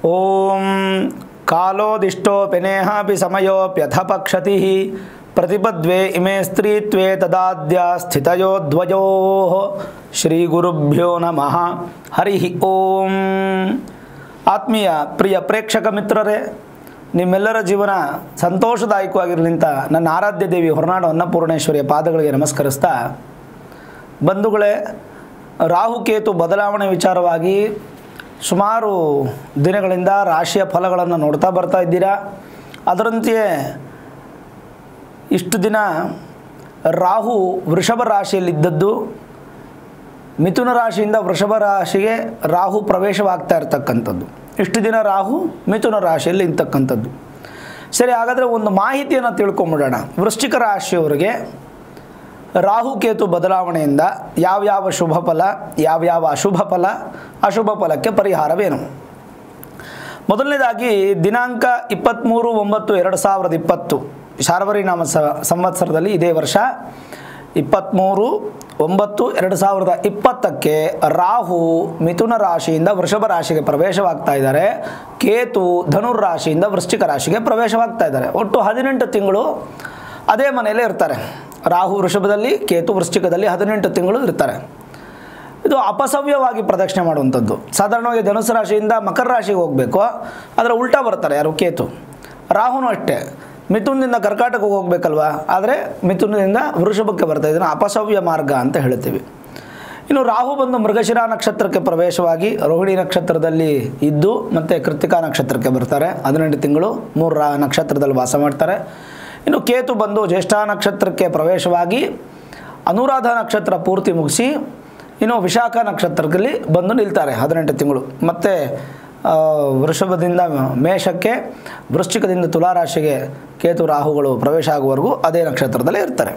ಓಂ ಕಾಲೋದಿಷ್ಟೋಪಿನೇಹಾಪಿ ಸಮಯೋಪ್ಯಥ ಪ್ರತಿಪದ್ವೆ ಇಮೇ ಸ್ತ್ರೀತ್ವೇ ತದಾದ್ಯ ಸ್ಥಿತಯೋ ದ್ವಯೋ ಶ್ರೀ ಗುರುಭ್ಯೋ ನಮಃ ಹರಿ ಓಂ ಆತ್ಮೀಯ ಪ್ರಿಯ ಪ್ರೇಕ್ಷಕ ಮಿತ್ರರೇ ನಿಮ್ಮೆಲ್ಲರ ಜೀವನ ಸಂತೋಷದಾಯಕವಾಗಿರಲಿಂತ ನನ್ನ ಆರಾಧ್ಯ ದೇವಿ ಹೊರನಾಡು ಅನ್ನಪೂರ್ಣೇಶ್ವರಿಯ ಪಾದಗಳಿಗೆ ನಮಸ್ಕರಿಸ್ತಾ ಬಂಧುಗಳೇ ರಾಹುಕೇತು ಬದಲಾವಣೆ ವಿಚಾರವಾಗಿ ಸುಮಾರು ದಿನಗಳಿಂದ ರಾಶಿಯ ಫಲಗಳನ್ನು ನೋಡ್ತಾ ಬರ್ತಾ ಇದ್ದೀರಾ ಅದರಂತೆಯೇ ಇಷ್ಟು ದಿನ ರಾಹು ವೃಷಭ ರಾಶಿಯಲ್ಲಿದ್ದದ್ದು ಮಿಥುನ ರಾಶಿಯಿಂದ ವೃಷಭ ರಾಶಿಗೆ ರಾಹು ಪ್ರವೇಶವಾಗ್ತಾ ಇರ್ತಕ್ಕಂಥದ್ದು ಇಷ್ಟು ದಿನ ರಾಹು ಮಿಥುನ ರಾಶಿಯಲ್ಲಿ ಇರ್ತಕ್ಕಂಥದ್ದು ಸರಿ ಹಾಗಾದರೆ ಒಂದು ಮಾಹಿತಿಯನ್ನು ತಿಳ್ಕೊಂಬಿಡೋಣ ವೃಶ್ಚಿಕ ರಾಶಿಯವರಿಗೆ ರಾಹುಕೇತು ಬದಲಾವಣೆಯಿಂದ ಯಾವ್ಯಾವ ಶುಭ ಫಲ ಯಾವ್ಯಾವ ಅಶುಭ ಫಲ ಅಶುಭ ಫಲಕ್ಕೆ ಪರಿಹಾರವೇನು ಮೊದಲನೇದಾಗಿ ದಿನಾಂಕ ಇಪ್ಪತ್ತ್ಮೂರು ಒಂಬತ್ತು ಎರಡು ಸಾವಿರದ ಇಪ್ಪತ್ತು ಶಾರ್ವರಿ ನಾಮ ಸ ಸಂವತ್ಸರದಲ್ಲಿ ಇದೇ ವರ್ಷ ಇಪ್ಪತ್ತ್ಮೂರು ಒಂಬತ್ತು ಎರಡು ಸಾವಿರದ ಇಪ್ಪತ್ತಕ್ಕೆ ರಾಹು ಮಿಥುನ ರಾಶಿಯಿಂದ ವೃಷಭ ರಾಶಿಗೆ ಪ್ರವೇಶವಾಗ್ತಾ ಇದ್ದಾರೆ ಕೇತು ಧನುರ್ ರಾಶಿಯಿಂದ ವೃಶ್ಚಿಕ ರಾಶಿಗೆ ಪ್ರವೇಶವಾಗ್ತಾ ಇದ್ದಾರೆ ಒಟ್ಟು ಹದಿನೆಂಟು ತಿಂಗಳು ಅದೇ ಮನೆಯಲ್ಲೇ ಇರ್ತಾರೆ ರಾಹು ವೃಷಭದಲ್ಲಿ ಕೇತು ವೃಶ್ಚಿಕದಲ್ಲಿ ಹದಿನೆಂಟು ತಿಂಗಳು ಇರ್ತಾರೆ ಇದು ಅಪಸವ್ಯವಾಗಿ ಪ್ರದಕ್ಷಿಣೆ ಮಾಡುವಂಥದ್ದು ಸಾಧಾರಣವಾಗಿ ಧನುಸು ರಾಶಿಯಿಂದ ಮಕರ ರಾಶಿಗೆ ಹೋಗಬೇಕು ಅದರ ಉಲ್ಟಾ ಬರ್ತಾರೆ ಯಾರು ಕೇತು ರಾಹುನು ಅಷ್ಟೇ ಮಿಥುನದಿಂದ ಕರ್ಕಾಟಕಕ್ಕೆ ಹೋಗ್ಬೇಕಲ್ವಾ ಆದರೆ ಮಿಥುನದಿಂದ ವೃಷಭಕ್ಕೆ ಬರ್ತಾ ಇದನ್ನು ಅಪಸವ್ಯ ಮಾರ್ಗ ಅಂತ ಹೇಳ್ತೀವಿ ಇನ್ನು ರಾಹು ಬಂದು ಮೃಗಶಿರ ನಕ್ಷತ್ರಕ್ಕೆ ಪ್ರವೇಶವಾಗಿ ರೋಹಿಣಿ ನಕ್ಷತ್ರದಲ್ಲಿ ಇದ್ದು ಮತ್ತು ಕೃತಿಕಾ ನಕ್ಷತ್ರಕ್ಕೆ ಬರ್ತಾರೆ ಹದಿನೆಂಟು ತಿಂಗಳು ಮೂರು ರಾ ನಕ್ಷತ್ರದಲ್ಲಿ ವಾಸ ಮಾಡ್ತಾರೆ ಇನ್ನು ಕೇತು ಬಂದು ಜ್ಯೇಷ್ಠ ನಕ್ಷತ್ರಕ್ಕೆ ಪ್ರವೇಶವಾಗಿ ಅನುರಾಧ ನಕ್ಷತ್ರ ಪೂರ್ತಿ ಮುಗಿಸಿ ಇನ್ನು ವಿಶಾಖ ನಕ್ಷತ್ರದಲ್ಲಿ ಬಂದು ನಿಲ್ತಾರೆ ಹದಿನೆಂಟು ತಿಂಗಳು ಮತ್ತು ಆ, ವೃಷಭದಿಂದ ಮೇಷಕ್ಕೆ ವೃಶ್ಚಿಕದಿಂದ ತುಲಾರಾಶಿಗೆ ಕೇತು ರಾಹುಗಳು ಪ್ರವೇಶ ಆಗುವವರೆಗೂ ಅದೇ ನಕ್ಷತ್ರದಲ್ಲೇ ಇರ್ತಾರೆ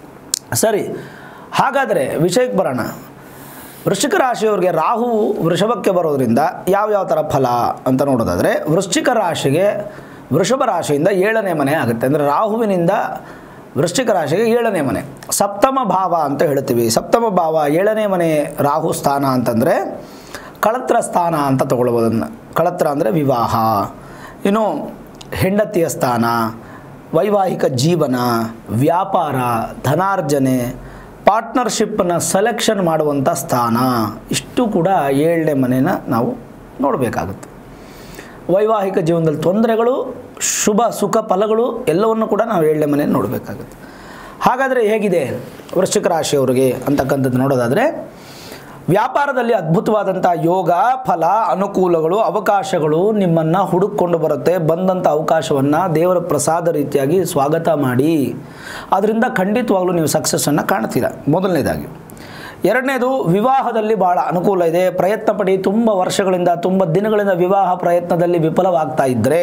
ಸರಿ ಹಾಗಾದರೆ ವಿಷಯಕ್ಕೆ ಬರೋಣ ವೃಶ್ಚಿಕ ರಾಶಿಯವರಿಗೆ ರಾಹು ವೃಷಭಕ್ಕೆ ಬರೋದ್ರಿಂದ ಯಾವ್ಯಾವ ಥರ ಫಲ ಅಂತ ನೋಡೋದಾದರೆ ವೃಶ್ಚಿಕ ರಾಶಿಗೆ ವೃಷಭ ರಾಶಿಯಿಂದ ಏಳನೇ ಮನೆ ಆಗುತ್ತೆ ಅಂದರೆ ರಾಹುವಿನಿಂದ ವೃಶ್ಚಿಕ ರಾಶಿಗೆ ಏಳನೇ ಮನೆ ಸಪ್ತಮ ಭಾವ ಅಂತ ಹೇಳ್ತೀವಿ ಸಪ್ತಮ ಭಾವ ಏಳನೇ ಮನೆ ರಾಹು ಸ್ಥಾನ ಅಂತಂದರೆ ಕಳತ್ರ ಸ್ಥಾನ ಅಂತ ತಗೊಳ್ಬೋದು ಅದನ್ನು ಕಳತ್ರ ಅಂದರೆ ವಿವಾಹ ಇನ್ನು ಹೆಂಡತಿಯ ಸ್ಥಾನ ವೈವಾಹಿಕ ಜೀವನ ವ್ಯಾಪಾರ ಧನಾರ್ಜನೆ ಪಾರ್ಟ್ನರ್ಶಿಪ್ಪನ್ನು ಸೆಲೆಕ್ಷನ್ ಮಾಡುವಂಥ ಸ್ಥಾನ ಇಷ್ಟು ಕೂಡ ಏಳನೇ ಮನೆನ ನಾವು ನೋಡಬೇಕಾಗುತ್ತೆ ವೈವಾಹಿಕ ಜೀವನದಲ್ಲಿ ತೊಂದರೆಗಳು ಶುಭ ಸುಖ ಫಲಗಳು ಎಲ್ಲವನ್ನು ಕೂಡ ನಾವು ಏಳನೇ ಮನೆಯಲ್ಲಿ ನೋಡಬೇಕಾಗುತ್ತೆ ಹಾಗಾದರೆ ಹೇಗಿದೆ ವೃಶ್ಚಿಕ ರಾಶಿಯವರಿಗೆ ಅಂತಕ್ಕಂಥದ್ದು ನೋಡೋದಾದರೆ ವ್ಯಾಪಾರದಲ್ಲಿ ಅದ್ಭುತವಾದಂಥ ಯೋಗ ಫಲ ಅನುಕೂಲಗಳು ಅವಕಾಶಗಳು ನಿಮ್ಮನ್ನು ಹುಡುಕೊಂಡು ಬರುತ್ತೆ ಬಂದಂಥ ಅವಕಾಶವನ್ನು ದೇವರ ಪ್ರಸಾದ ರೀತಿಯಾಗಿ ಸ್ವಾಗತ ಮಾಡಿ ಅದರಿಂದ ಖಂಡಿತವಾಗ್ಲೂ ನೀವು ಸಕ್ಸಸ್ಸನ್ನು ಕಾಣ್ತೀರ ಮೊದಲನೇದಾಗಿ ಎರಡನೇದು ವಿವಾಹದಲ್ಲಿ ಭಾಳ ಅನುಕೂಲ ಇದೆ ಪ್ರಯತ್ನ ಪಡಿ ತುಂಬ ವರ್ಷಗಳಿಂದ ತುಂಬ ದಿನಗಳಿಂದ ವಿವಾಹ ಪ್ರಯತ್ನದಲ್ಲಿ ವಿಫಲವಾಗ್ತಾ ಇದ್ದರೆ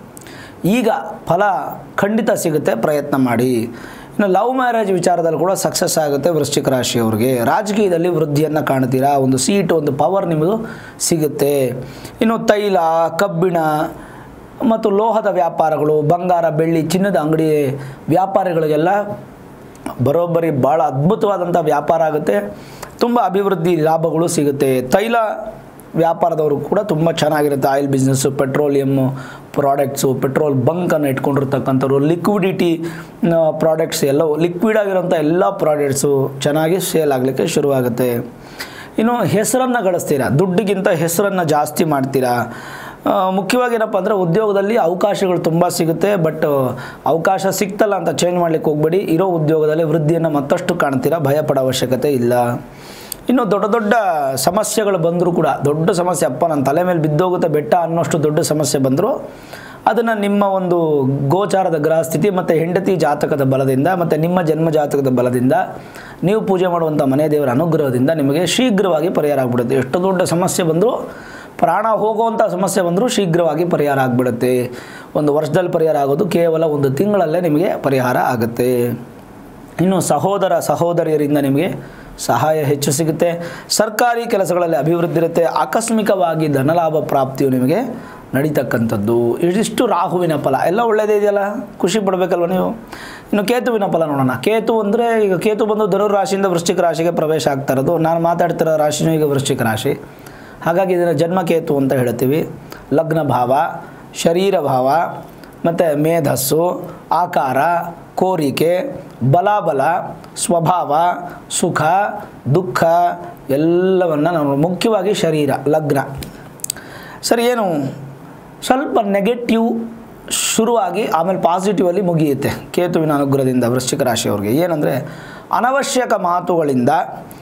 ಈಗ ಫಲ ಖಂಡಿತ ಸಿಗುತ್ತೆ ಪ್ರಯತ್ನ ಮಾಡಿ ಇನ್ನು ಲವ್ ಮ್ಯಾರೇಜ್ ವಿಚಾರದಲ್ಲಿ ಕೂಡ ಸಕ್ಸಸ್ ಆಗುತ್ತೆ ವೃಶ್ಚಿಕ ರಾಶಿಯವರಿಗೆ ರಾಜಕೀಯದಲ್ಲಿ ವೃದ್ಧಿಯನ್ನು ಕಾಣ್ತೀರಾ ಒಂದು ಸೀಟ್ ಒಂದು ಪವರ್ ನಿಮಗೂ ಸಿಗುತ್ತೆ ಇನ್ನು ತೈಲ ಕಬ್ಬಿಣ ಮತ್ತು ಲೋಹದ ವ್ಯಾಪಾರಗಳು ಬಂಗಾರ ಬೆಳ್ಳಿ ಚಿನ್ನದ ಅಂಗಡಿ ವ್ಯಾಪಾರಿಗಳಿಗೆಲ್ಲ ಬರೋಬ್ಬರಿ ಭಾಳ ಅದ್ಭುತವಾದಂಥ ವ್ಯಾಪಾರ ಆಗುತ್ತೆ ತುಂಬ ಅಭಿವೃದ್ಧಿ ಲಾಭಗಳು ಸಿಗುತ್ತೆ ತೈಲ ವ್ಯಾಪಾರದವರು ಕೂಡ ತುಂಬ ಚೆನ್ನಾಗಿರುತ್ತೆ oil business petroleum products petrol ಬಂಕನ್ನು ಇಟ್ಕೊಂಡಿರ್ತಕ್ಕಂಥವ್ರು ಲಿಕ್ವಿಡಿಟಿ ಪ್ರಾಡಕ್ಟ್ಸ್ ಎಲ್ಲವೂ ಲಿಕ್ವಿಡ್ ಆಗಿರೋಂಥ ಎಲ್ಲ ಪ್ರಾಡಕ್ಟ್ಸು ಚೆನ್ನಾಗಿ ಸೇಲ್ ಆಗಲಿಕ್ಕೆ ಶುರುವಾಗುತ್ತೆ ಇನ್ನು ಹೆಸರನ್ನು ಗಳಿಸ್ತೀರಾ ದುಡ್ಡಿಗಿಂತ ಹೆಸರನ್ನು ಜಾಸ್ತಿ ಮಾಡ್ತೀರಾ ಆ, ಮುಖ್ಯವಾಗಿ ಏನಪ್ಪ ಅಂದರೆ ಉದ್ಯೋಗದಲ್ಲಿ ಅವಕಾಶಗಳು ತುಂಬ ಸಿಗುತ್ತೆ ಬಟ್ ಅವಕಾಶ ಸಿಕ್ತಲ್ಲ ಅಂತ ಚೇಂಜ್ ಮಾಡ್ಲಿಕ್ಕೆ ಹೋಗ್ಬೇಡಿ ಇರೋ ಉದ್ಯೋಗದಲ್ಲಿ ವೃದ್ಧಿಯನ್ನು ಮತ್ತಷ್ಟು ಕಾಣ್ತೀರಾ ಭಯ ಪಡೋ ಅವಶ್ಯಕತೆ ಇಲ್ಲ ಇನ್ನು ದೊಡ್ಡ ದೊಡ್ಡ ಸಮಸ್ಯೆಗಳು ಬಂದರೂ ಕೂಡ ದೊಡ್ಡ ಸಮಸ್ಯೆ ಅಪ್ಪ ನನ್ನ ತಲೆ ಮೇಲೆ ಬಿದ್ದೋಗುತ್ತೆ ಬೆಟ್ಟ ಅನ್ನೋಷ್ಟು ದೊಡ್ಡ ಸಮಸ್ಯೆ ಬಂದರೂ ಅದನ್ನು ನಿಮ್ಮ ಒಂದು ಗೋಚಾರದ ಗ್ರಹ ಸ್ಥಿತಿ ಮತ್ತು ಹೆಂಡತಿ ಜಾತಕದ ಬಲದಿಂದ ಮತ್ತು ನಿಮ್ಮ ಜನ್ಮ ಜಾತಕದ ಬಲದಿಂದ ನೀವು ಪೂಜೆ ಮಾಡುವಂಥ ಮನೆ ದೇವರ ಅನುಗ್ರಹದಿಂದ ನಿಮಗೆ ಶೀಘ್ರವಾಗಿ ಪರಿಹಾರ ಆಗ್ಬಿಡುತ್ತೆ ಎಷ್ಟು ದೊಡ್ಡ ಸಮಸ್ಯೆ ಬಂದರೂ ಪ್ರಾಣ ಹೋಗುವಂಥ ಸಮಸ್ಯೆ ಬಂದರೂ ಶೀಘ್ರವಾಗಿ ಪರಿಹಾರ ಆಗಿಬಿಡುತ್ತೆ ಒಂದು ವರ್ಷದಲ್ಲಿ ಪರಿಹಾರ ಆಗೋದು ಕೇವಲ ಒಂದು ತಿಂಗಳಲ್ಲೇ ನಿಮಗೆ ಪರಿಹಾರ ಆಗುತ್ತೆ ಇನ್ನು ಸಹೋದರ ಸಹೋದರಿಯರಿಂದ ನಿಮಗೆ ಸಹಾಯ ಹೆಚ್ಚು ಸಿಗುತ್ತೆ ಸರ್ಕಾರಿ ಕೆಲಸಗಳಲ್ಲಿ ಅಭಿವೃದ್ಧಿ ಇರುತ್ತೆ ಆಕಸ್ಮಿಕವಾಗಿ ಧನಲಾಭ ಪ್ರಾಪ್ತಿಯು ನಿಮಗೆ ನಡೀತಕ್ಕಂಥದ್ದು ಇದಿಷ್ಟು ರಾಹುವಿನ ಫಲ ಎಲ್ಲ ಒಳ್ಳೆಯದೇ ಇದೆಯಲ್ಲ ಖುಷಿ ಪಡಬೇಕಲ್ವ ನೀವು ಇನ್ನು ಕೇತುವಿನ ಫಲ ನೋಡೋಣ ಕೇತು ಅಂದರೆ ಈಗ ಕೇತು ಬಂದು ಧನುರ್ ರಾಶಿಯಿಂದ ವೃಶ್ಚಿಕ ರಾಶಿಗೆ ಪ್ರವೇಶ ಆಗ್ತಾ ಇರೋದು ನಾನು ಮಾತಾಡ್ತಿರೋ ರಾಶಿನೂ ಈಗ ವೃಶ್ಚಿಕ ರಾಶಿ ಹಾಗಾಗಿ ಇದನ್ನು ಜನ್ಮಕೇತು ಅಂತ ಹೇಳ್ತೀವಿ ಲಗ್ನ ಭಾವ ಶರೀರ ಭಾವ ಮತ್ತು ಮೇಧಸ್ಸು ಆಕಾರ ಕೋರಿಕೆ ಬಲಾಬಲ ಸ್ವಭಾವ ಸುಖ ದುಃಖ ಎಲ್ಲವನ್ನು ನಾವು ಮುಖ್ಯವಾಗಿ ಶರೀರ ಲಗ್ನ ಸರಿ ಏನು ಸ್ವಲ್ಪ ನೆಗೆಟಿವ್ ಶುರುವಾಗಿ ಆಮೇಲೆ ಪಾಸಿಟಿವಲ್ಲಿ ಮುಗಿಯುತ್ತೆ ಕೇತುವಿನ ಅನುಗ್ರಹದಿಂದ ವೃಶ್ಚಿಕ ರಾಶಿಯವ್ರಿಗೆ ಏನಂದರೆ ಅನವಶ್ಯಕ ಮಾತುಗಳಿಂದ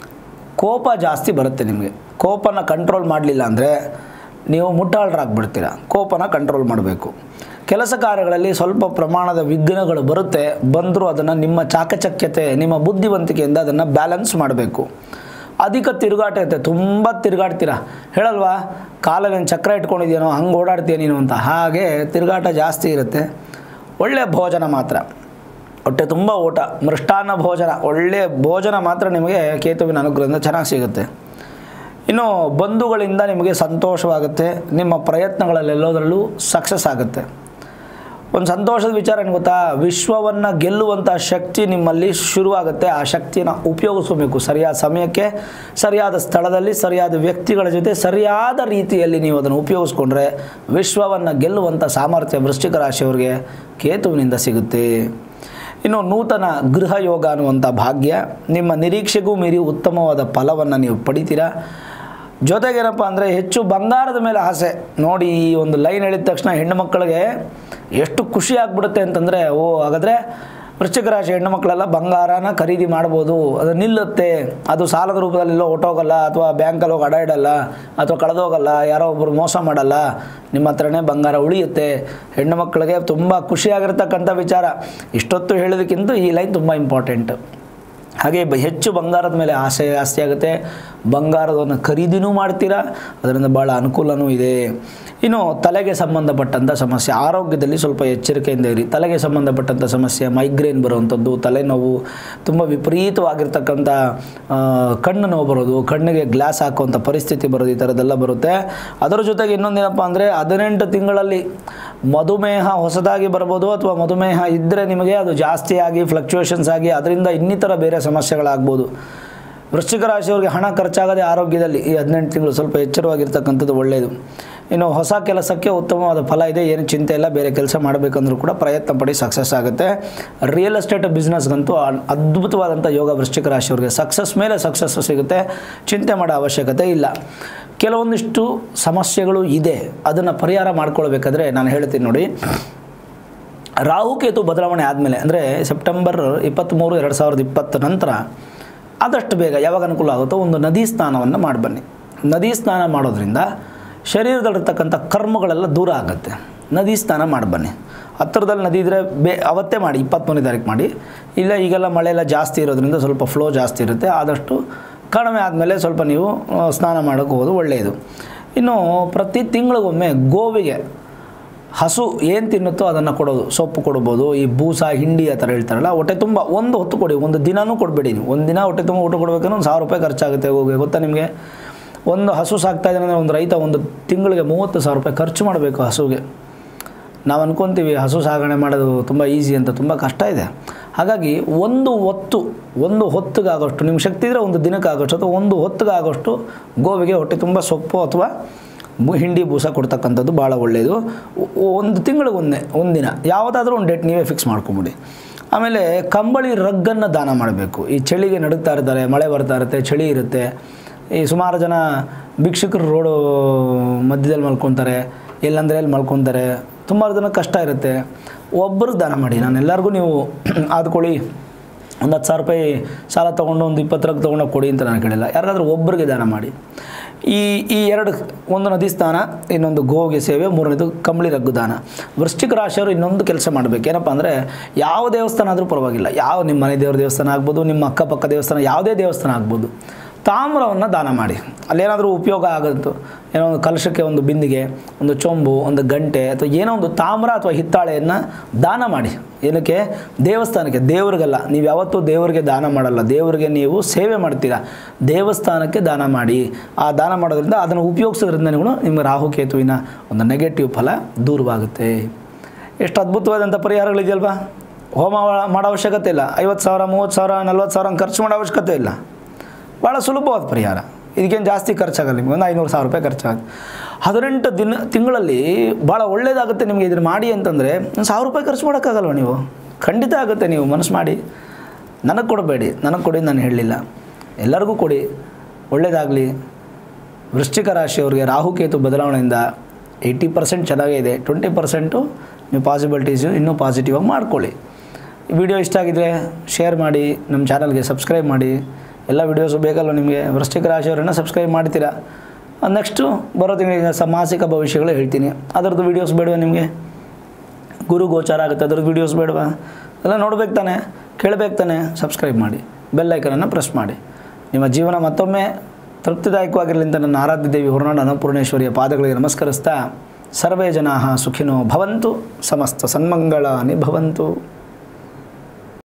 ಕೋಪ ಜಾಸ್ತಿ ಬರುತ್ತೆ ನಿಮಗೆ ಕೋಪನ ಕಂಟ್ರೋಲ್ ಮಾಡಲಿಲ್ಲ ಅಂದರೆ ನೀವು ಮುಟ್ಟಾಳರಾಗ್ಬಿಡ್ತೀರ ಕೋಪನ ಕಂಟ್ರೋಲ್ ಮಾಡಬೇಕು ಕೆಲಸ ಕಾರ್ಯಗಳಲ್ಲಿ ಸ್ವಲ್ಪ ಪ್ರಮಾಣದ ವಿಘ್ನಗಳು ಬರುತ್ತೆ ಬಂದರೂ ಅದನ್ನು ನಿಮ್ಮ ಚಾಕಚಕ್ಯತೆ ನಿಮ್ಮ ಬುದ್ಧಿವಂತಿಕೆಯಿಂದ ಅದನ್ನು ಬ್ಯಾಲೆನ್ಸ್ ಮಾಡಬೇಕು ಅಧಿಕ ತಿರುಗಾಟ ಇರುತ್ತೆ ತುಂಬ ತಿರುಗಾಡ್ತೀರ ಹೇಳಲ್ವಾ ಕಾಲಲ್ಲಿ ಚಕ್ರ ಇಟ್ಕೊಂಡಿದ್ಯೇನೋ ಹಂಗೆ ಓಡಾಡ್ತೀಯ ನೀನು ಅಂತ ಹಾಗೆ ತಿರುಗಾಟ ಜಾಸ್ತಿ ಇರುತ್ತೆ ಒಳ್ಳೆಯ ಭೋಜನ ಮಾತ್ರ ಹೊಟ್ಟೆ ತುಂಬ ಊಟ ಮೃಷ್ಟಾನ್ನ ಭೋಜನ ಒಳ್ಳೆಯ ಭೋಜನ ಮಾತ್ರ ನಿಮಗೆ ಕೇತುವಿನ ಅನುಗ್ರಹದಿಂದ ಚೆನ್ನಾಗಿ ಸಿಗುತ್ತೆ ಇನ್ನು ಬಂಧುಗಳಿಂದ ನಿಮಗೆ ಸಂತೋಷವಾಗುತ್ತೆ ನಿಮ್ಮ ಪ್ರಯತ್ನಗಳಲ್ಲೆಲ್ಲೋದ್ರಲ್ಲೂ ಸಕ್ಸಸ್ ಆಗುತ್ತೆ ಒಂದು ಸಂತೋಷದ ವಿಚಾರ ಏನು ಗೊತ್ತಾ ವಿಶ್ವವನ್ನು ಗೆಲ್ಲುವಂಥ ಶಕ್ತಿ ನಿಮ್ಮಲ್ಲಿ ಶುರುವಾಗುತ್ತೆ ಆ ಶಕ್ತಿನ ಉಪಯೋಗಿಸ್ಕೋಬೇಕು ಸರಿಯಾದ ಸಮಯಕ್ಕೆ ಸರಿಯಾದ ಸ್ಥಳದಲ್ಲಿ ಸರಿಯಾದ ವ್ಯಕ್ತಿಗಳ ಜೊತೆ ಸರಿಯಾದ ರೀತಿಯಲ್ಲಿ ನೀವು ಅದನ್ನು ಉಪಯೋಗಿಸ್ಕೊಂಡ್ರೆ ವಿಶ್ವವನ್ನು ಗೆಲ್ಲುವಂಥ ಸಾಮರ್ಥ್ಯ ವೃಶ್ಚಿಕ ರಾಶಿಯವರಿಗೆ ಕೇತುವಿನಿಂದ ಸಿಗುತ್ತೆ ಇನ್ನು ನೂತನ ಗೃಹ ಯೋಗ ಅನ್ನುವಂಥ ಭಾಗ್ಯ ನಿಮ್ಮ ನಿರೀಕ್ಷೆಗೂ ಮೀರಿ ಉತ್ತಮವಾದ ಫಲವನ್ನು ನೀವು ಪಡಿತೀರಾ ಜೊತೆಗೇನಪ್ಪ ಅಂದರೆ ಹೆಚ್ಚು ಬಂಗಾರದ ಮೇಲೆ ಆಸೆ ನೋಡಿ ಈ ಒಂದು ಲೈನ್ ಹೇಳಿದ ತಕ್ಷಣ ಹೆಣ್ಣು ಮಕ್ಕಳಿಗೆ ಎಷ್ಟು ಖುಷಿ ಆಗ್ಬಿಡುತ್ತೆ ಅಂತಂದರೆ ಓ ಹಾಗಾದರೆ ವೃಶ್ಚಿಕ ರಾಶಿ ಹೆಣ್ಣು ಮಕ್ಕಳೆಲ್ಲ ಬಂಗಾರನ ಖರೀದಿ ಮಾಡ್ಬೋದು ಅದು ನಿಲ್ಲುತ್ತೆ ಅದು ಸಾಲದ ರೂಪದಲ್ಲೆಲ್ಲೋ ಹೊಟ್ಟೋಗಲ್ಲ ಅಥವಾ ಬ್ಯಾಂಕಲ್ಲಿ ಹೋಗಿ ಅಡ ಇಡಲ್ಲ ಅಥವಾ ಕಳೆದೋಗಲ್ಲ ಯಾರೋ ಒಬ್ಬರು ಮೋಸ ಮಾಡಲ್ಲ ನಿಮ್ಮ ಹತ್ರನೇ ಬಂಗಾರ ಉಳಿಯುತ್ತೆ ಹೆಣ್ಣು ಮಕ್ಕಳಿಗೆ ತುಂಬ ಖುಷಿಯಾಗಿರ್ತಕ್ಕಂಥ ವಿಚಾರ ಇಷ್ಟೊತ್ತು ಹೇಳೋದಕ್ಕಿಂತ ಈ ಲೈನ್ ತುಂಬ ಇಂಪಾರ್ಟೆಂಟ್ ಹಾಗೆ ಬ ಹೆಚ್ಚು ಬಂಗಾರದ ಮೇಲೆ ಆಸೆ ಜಾಸ್ತಿ ಆಗುತ್ತೆ ಬಂಗಾರವನ್ನು ಖರೀದಿನೂ ಮಾಡ್ತೀರಾ ಅದರಿಂದ ಭಾಳ ಅನುಕೂಲನೂ ಇದೆ ಇನ್ನು ತಲೆಗೆ ಸಂಬಂಧಪಟ್ಟಂಥ ಸಮಸ್ಯೆ ಆರೋಗ್ಯದಲ್ಲಿ ಸ್ವಲ್ಪ ಎಚ್ಚರಿಕೆಯಿಂದ ಇರಿ ತಲೆಗೆ ಸಂಬಂಧಪಟ್ಟಂಥ ಸಮಸ್ಯೆ ಮೈಗ್ರೇನ್ ಬರುವಂಥದ್ದು ತಲೆನೋವು ತುಂಬ ವಿಪರೀತವಾಗಿರ್ತಕ್ಕಂಥ ಆ, ಕಣ್ಣು ನೋವು ಬರೋದು ಕಣ್ಣಿಗೆ ಗ್ಲಾಸ್ ಹಾಕುವಂಥ ಪರಿಸ್ಥಿತಿ ಬರೋದು ಈ ಥರದ್ದೆಲ್ಲ ಬರುತ್ತೆ ಅದರ ಜೊತೆಗೆ ಇನ್ನೊಂದೇನಪ್ಪ ಅಂದರೆ ಹದಿನೆಂಟು ತಿಂಗಳಲ್ಲಿ ಮಧುಮೇಹ ಹೊಸದಾಗಿ ಬರ್ಬೋದು ಅಥವಾ ಮಧುಮೇಹ ಇದ್ದರೆ ನಿಮಗೆ ಅದು ಜಾಸ್ತಿ ಆಗಿ ಫ್ಲಕ್ಚುಯೇಷನ್ಸ್ ಆಗಿ ಅದರಿಂದ ಇನ್ನಿತರ ಬೇರೆ ಸಮಸ್ಯೆಗಳಾಗ್ಬೋದು ವೃಶ್ಚಿಕ ರಾಶಿಯವರಿಗೆ ಹಣ ಖರ್ಚಾಗದೆ ಆರೋಗ್ಯದಲ್ಲಿ ಈ ಹದಿನೆಂಟು ತಿಂಗಳು ಸ್ವಲ್ಪ ಎಚ್ಚರವಾಗಿರ್ತಕ್ಕಂಥದ್ದು ಒಳ್ಳೆಯದು ಇನ್ನು ಹೊಸ ಕೆಲಸಕ್ಕೆ ಉತ್ತಮವಾದ ಫಲ ಇದೆ ಏನು ಚಿಂತೆ ಇಲ್ಲ ಬೇರೆ ಕೆಲಸ ಮಾಡಬೇಕಂದ್ರೂ ಕೂಡ ಪ್ರಯತ್ನ ಪಡಿ ಸಕ್ಸಸ್ ಆಗುತ್ತೆ ರಿಯಲ್ ಎಸ್ಟೇಟ್ ಬಿಸ್ನೆಸ್ಗಂತೂ ಅ- ಅದ್ಭುತವಾದಂಥ ಯೋಗ ವೃಶ್ಚಿಕ ರಾಶಿಯವರಿಗೆ ಸಕ್ಸಸ್ ಮೇಲೆ ಸಕ್ಸಸ್ ಸಿಗುತ್ತೆ ಚಿಂತೆ ಮಾಡೋ ಅವಶ್ಯಕತೆ ಇಲ್ಲ ಕೆಲವೊಂದಿಷ್ಟು ಸಮಸ್ಯೆಗಳು ಇದೆ ಅದನ್ನು ಪರಿಹಾರ ಮಾಡ್ಕೊಳ್ಬೇಕಾದ್ರೆ ನಾನು ಹೇಳ್ತೀನಿ ನೋಡಿ ರಾಹುಕೇತು ಬದಲಾವಣೆ ಆದಮೇಲೆ ಅಂದರೆ ಸೆಪ್ಟೆಂಬರ್ ಇಪ್ಪತ್ತ್ಮೂರು ಎರಡು ಸಾವಿರದ ಇಪ್ಪತ್ತ ನಂತರ ಆದಷ್ಟು ಬೇಗ ಯಾವಾಗ ಅನುಕೂಲ ಆಗುತ್ತೋ ಒಂದು ನದಿ ಸ್ನಾನವನ್ನು ಮಾಡಿ ಬನ್ನಿ ನದಿ ಸ್ನಾನ ಮಾಡೋದ್ರಿಂದ ಶರೀರದಲ್ಲಿರ್ತಕ್ಕಂಥ ಕರ್ಮಗಳೆಲ್ಲ ದೂರ ಆಗುತ್ತೆ ನದಿ ಸ್ನಾನ ಮಾಡಿ ಬನ್ನಿ ಹತ್ತಿರದಲ್ಲಿ ನದಿ ಇದ್ದರೆ ಬೇ ಅವತ್ತೇ ಮಾಡಿ ಇಪ್ಪತ್ತ್ಮೂರನೇ ತಾರೀಕು ಮಾಡಿ ಇಲ್ಲ ಈಗೆಲ್ಲ ಮಳೆ ಎಲ್ಲ ಜಾಸ್ತಿ ಇರೋದ್ರಿಂದ ಸ್ವಲ್ಪ ಫ್ಲೋ ಜಾಸ್ತಿ ಇರುತ್ತೆ ಆದಷ್ಟು ಕಡಿಮೆ ಆದಮೇಲೆ ಸ್ವಲ್ಪ ನೀವು ಆ, ಸ್ನಾನ ಮಾಡೋಕ್ಕೆ ಹೋಗೋದು ಒಳ್ಳೆಯದು ಇನ್ನು ಪ್ರತಿ ತಿಂಗಳಿಗೊಮ್ಮೆ ಗೋವಿಗೆ ಹಸು ಏನು ತಿನ್ನುತ್ತೋ ಅದನ್ನು ಕೊಡೋದು ಸೊಪ್ಪು ಕೊಡ್ಬೋದು ಈ ಬೂಸ ಹಿಂಡಿ ಆ ಥರ ಹೇಳ್ತಾರಲ್ಲ ಹೊಟ್ಟೆ ತುಂಬ ಒಂದು ಹೊತ್ತು ಕೊಡಿ ಒಂದು ದಿನವೂ ಕೊಡಬೇಡಿ ನೀವು ಒಂದು ದಿನ ಹೊಟ್ಟೆ ತುಂಬ ಊಟ ಕೊಡಬೇಕಂದ್ರೆ ಒಂದು ಸಾವಿರ ರೂಪಾಯಿ ಖರ್ಚಾಗುತ್ತೆ ಹೋಗಿ ಗೊತ್ತಾ ನಿಮಗೆ ಒಂದು ಹಸು ಸಾಕ್ತಾ ಇದ್ದಾನೆ ಅಂದರೆ ಒಂದು ರೈತ ಒಂದು ತಿಂಗಳಿಗೆ ಮೂವತ್ತು ಸಾವಿರ ರೂಪಾಯಿ ಖರ್ಚು ಮಾಡಬೇಕು ಹಸುಗೆ ನಾವು ಅನ್ಕೊತೀವಿ ಹಸು ಸಾಗಣೆ ಮಾಡೋದು ತುಂಬ ಈಸಿ ಅಂತ ತುಂಬ ಕಷ್ಟ ಇದೆ ಹಾಗಾಗಿ ಒಂದು ಹೊತ್ತು ಒಂದು ಹೊತ್ತಿಗಾಗೋಷ್ಟು ನಿಮ್ಮ ಶಕ್ತಿ ಇದ್ದರೆ ಒಂದು ದಿನಕ್ಕಾಗೋಷ್ಟು ಅಥವಾ ಒಂದು ಹೊತ್ತಿಗಾಗೋಷ್ಟು ಗೋವಿಗೆ ಹೊಟ್ಟೆ ತುಂಬ ಸೊಪ್ಪು ಅಥವಾ ಬು- ಹಿಂಡಿ ಬೂಸ ಕೊಡ್ತಕ್ಕಂಥದ್ದು ಭಾಳ ಒಳ್ಳೆಯದು ಒ- ಒಂದು ತಿಂಗಳಿಗೆ ಒಂದೇ ಒಂದಿನ ಯಾವುದಾದ್ರೂ ಒಂದು ಡೇಟ್ ನೀವೇ ಫಿಕ್ಸ್ ಮಾಡ್ಕೊಂಬಿಡಿ ಆಮೇಲೆ ಕಂಬಳಿ ರಗ್ಗನ್ನು ದಾನ ಮಾಡಬೇಕು ಈ ಚಳಿಗೆ ನಡುಗ್ತಾ ಇರ್ತಾರೆ ಮಳೆ ಬರ್ತಾ ಇರುತ್ತೆ ಚಳಿ ಇರುತ್ತೆ ಈ ಸುಮಾರು ಜನ ಭಿಕ್ಷುಕರು ರೋಡು ಮಧ್ಯದಲ್ಲಿ ಮಲ್ಕೊತಾರೆ ಎಲ್ಲಂದ್ರೆ ಎಲ್ಲಿ ಮಲ್ಕೊತಾರೆ ತುಂಬ ಜನ ಕಷ್ಟ ಇರುತ್ತೆ ಒಬ್ಬರಿಗೆ ದಾನ ಮಾಡಿ ನಾನು ಎಲ್ಲರಿಗೂ ನೀವು ಆದ್ಕೊಳ್ಳಿ ಒಂದು ಹತ್ತು ಸಾವಿರ ರೂಪಾಯಿ ಸಾಲ ತೊಗೊಂಡು ಒಂದು ಇಪ್ಪತ್ತು ರಗ್ ತೊಗೊಂಡೋಗಿ ಕೊಡಿ ಅಂತ ನಾನು ಕೇಳಿಲ್ಲ ಯಾರಿಗಾದ್ರೂ ಒಬ್ಬರಿಗೆ ದಾನ ಮಾಡಿ ಈ ಈ ಎರಡು ಒಂದು ನದಿ ಸ್ನಾನ ಇನ್ನೊಂದು ಗೋವಿಗೆ ಸೇವೆ ಮೂರನೇದು ಕಂಬಳಿ ರಗ್ಗು ದಾನ ವೃಶ್ಚಿಕ ರಾಶಿಯವರು ಇನ್ನೊಂದು ಕೆಲಸ ಮಾಡಬೇಕು ಏನಪ್ಪ ಅಂದರೆ ಯಾವ ದೇವಸ್ಥಾನ ಆದರೂ ಪರವಾಗಿಲ್ಲ ಯಾವ ನಿಮ್ಮ ಮನೆ ದೇವ್ರ ದೇವಸ್ಥಾನ ಆಗ್ಬೋದು ನಿಮ್ಮ ಅಕ್ಕಪಕ್ಕ ದೇವಸ್ಥಾನ ಯಾವುದೇ ದೇವಸ್ಥಾನ ಆಗ್ಬೋದು ತಾಮ್ರವನ್ನು ದಾನ ಮಾಡಿ ಅಲ್ಲೇನಾದರೂ ಉಪಯೋಗ ಆಗುತ್ತೋ ಏನೋ ಒಂದು ಕಲಶಕ್ಕೆ ಒಂದು ಬಿಂದಿಗೆ ಒಂದು ಚೊಂಬು ಒಂದು ಗಂಟೆ ಅಥವಾ ಏನೋ ಒಂದು ತಾಮ್ರ ಅಥವಾ ಹಿತ್ತಾಳೆಯನ್ನು ದಾನ ಮಾಡಿ ಏನಕ್ಕೆ ದೇವಸ್ಥಾನಕ್ಕೆ ದೇವ್ರಿಗಲ್ಲ ನೀವು ಯಾವತ್ತೂ ದೇವರಿಗೆ ದಾನ ಮಾಡಲ್ಲ ದೇವರಿಗೆ ನೀವು ಸೇವೆ ಮಾಡ್ತೀರಾ ದೇವಸ್ಥಾನಕ್ಕೆ ದಾನ ಮಾಡಿ ಆ ದಾನ ಮಾಡೋದ್ರಿಂದ ಅದನ್ನು ಉಪಯೋಗಿಸೋದ್ರಿಂದ ನೀವು ನಿಮ್ಮ ರಾಹುಕೇತುವಿನ ಒಂದು ನೆಗೆಟಿವ್ ಫಲ ದೂರವಾಗುತ್ತೆ ಎಷ್ಟು ಅದ್ಭುತವಾದಂಥ ಪರಿಹಾರಗಳಿದೆಯಲ್ವಾ ಹೋಮ ಮಾಡೋ ಅವಶ್ಯಕತೆ ಇಲ್ಲ ಐವತ್ತು ಸಾವಿರ ಮೂವತ್ತು ಸಾವಿರ ನಲ್ವತ್ತು ಸಾವಿರ ಹಂಗೆ ಖರ್ಚು ಮಾಡೋ ಅವಶ್ಯಕತೆ ಇಲ್ಲ ಭಾಳ ಸುಲಭವಾದ ಪರಿಹಾರ ಇದಕ್ಕೇನು ಜಾಸ್ತಿ ಖರ್ಚಾಗಲ್ಲ ನಿಮಗೆ ಒಂದು ಐನೂರು ಸಾವಿರ ರೂಪಾಯಿ ಖರ್ಚಾಗುತ್ತೆ ಹದಿನೆಂಟು ದಿನ ತಿಂಗಳಲ್ಲಿ ಭಾಳ ಒಳ್ಳೇದಾಗುತ್ತೆ ನಿಮಗೆ ಇದನ್ನು ಮಾಡಿ ಅಂತಂದರೆ ಸಾವಿರ ರೂಪಾಯಿ ಖರ್ಚು ಮಾಡೋಕ್ಕಾಗಲ್ವ ನೀವು ಖಂಡಿತ ಆಗುತ್ತೆ ನೀವು ಮನಸ್ಸು ಮಾಡಿ ನನಗೆ ಕೊಡಬೇಡಿ ನನಗೆ ಕೊಡಿ ನಾನು ಹೇಳಲಿಲ್ಲ ಎಲ್ಲರಿಗೂ ಕೊಡಿ ಒಳ್ಳೆಯದಾಗಲಿ ವೃಶ್ಚಿಕ ರಾಶಿಯವರಿಗೆ ರಾಹುಕೇತು ಬದಲಾವಣೆಯಿಂದ ಏಯ್ಟಿ ಪರ್ಸೆಂಟ್ ಚೆನ್ನಾಗೇ ಇದೆ ಟ್ವೆಂಟಿ ಪರ್ಸೆಂಟು ನೀವು ಪಾಸಿಬಿಲಿಟೀಸು ಇನ್ನೂ ಪಾಸಿಟಿವ್ ಆಗಿ ಮಾಡ್ಕೊಳ್ಳಿ ಈ ವಿಡಿಯೋ ಇಷ್ಟ ಆಗಿದ್ರೆ ಶೇರ್ ಮಾಡಿ ನಮ್ಮ ಚಾನಲ್ಗೆ ಸಬ್ಸ್ಕ್ರೈಬ್ ಮಾಡಿ ಎಲ್ಲ ವೀಡಿಯೋಸು ಬೇಕಲ್ವ ನಿಮಗೆ ವೃಶ್ಚಿಕ ರಾಶಿಯವರನ್ನು ಸಬ್ಸ್ಕ್ರೈಬ್ ಮಾಡ್ತೀರಾ ನೆಕ್ಸ್ಟು ಬರೋ ತಿಂಗಳಿಗೆ ಸ ಮಾಸಿಕ ಭವಿಷ್ಯಗಳು ಹೇಳ್ತೀನಿ ಅದರದ್ದು ವೀಡಿಯೋಸ್ ಬೇಡವಾ ನಿಮಗೆ ಗುರು ಗೋಚಾರ ಆಗುತ್ತೆ ಅದ್ರದ್ದು ವೀಡಿಯೋಸ್ ಬೇಡವಾ ಎಲ್ಲ ನೋಡ್ಬೇಕು ತಾನೆ ಕೇಳಬೇಕು ತಾನೆ ಸಬ್ಸ್ಕ್ರೈಬ್ ಮಾಡಿ ಬೆಲ್ ಐಕನನ್ನು ಪ್ರೆಸ್ ಮಾಡಿ ನಿಮ್ಮ ಜೀವನ ಮತ್ತೊಮ್ಮೆ ತೃಪ್ತಿದಾಯಕವಾಗಿರಲಿ ಅಂತ ನನ್ನ ಆರಾಧ್ಯ ದೇವಿ ಹೊರನಾಡು ಅನ್ನಪೂರ್ಣೇಶ್ವರಿಯ ಪಾದಗಳಿಗೆ ನಮಸ್ಕರಿಸ್ತಾ ಸರ್ವೇ ಜನಾ ಸುಖಿನೋ ಭವಂತು ಸಮಸ್ತ ಸನ್ಮಂಗಳಾನಿ ಭವಂತು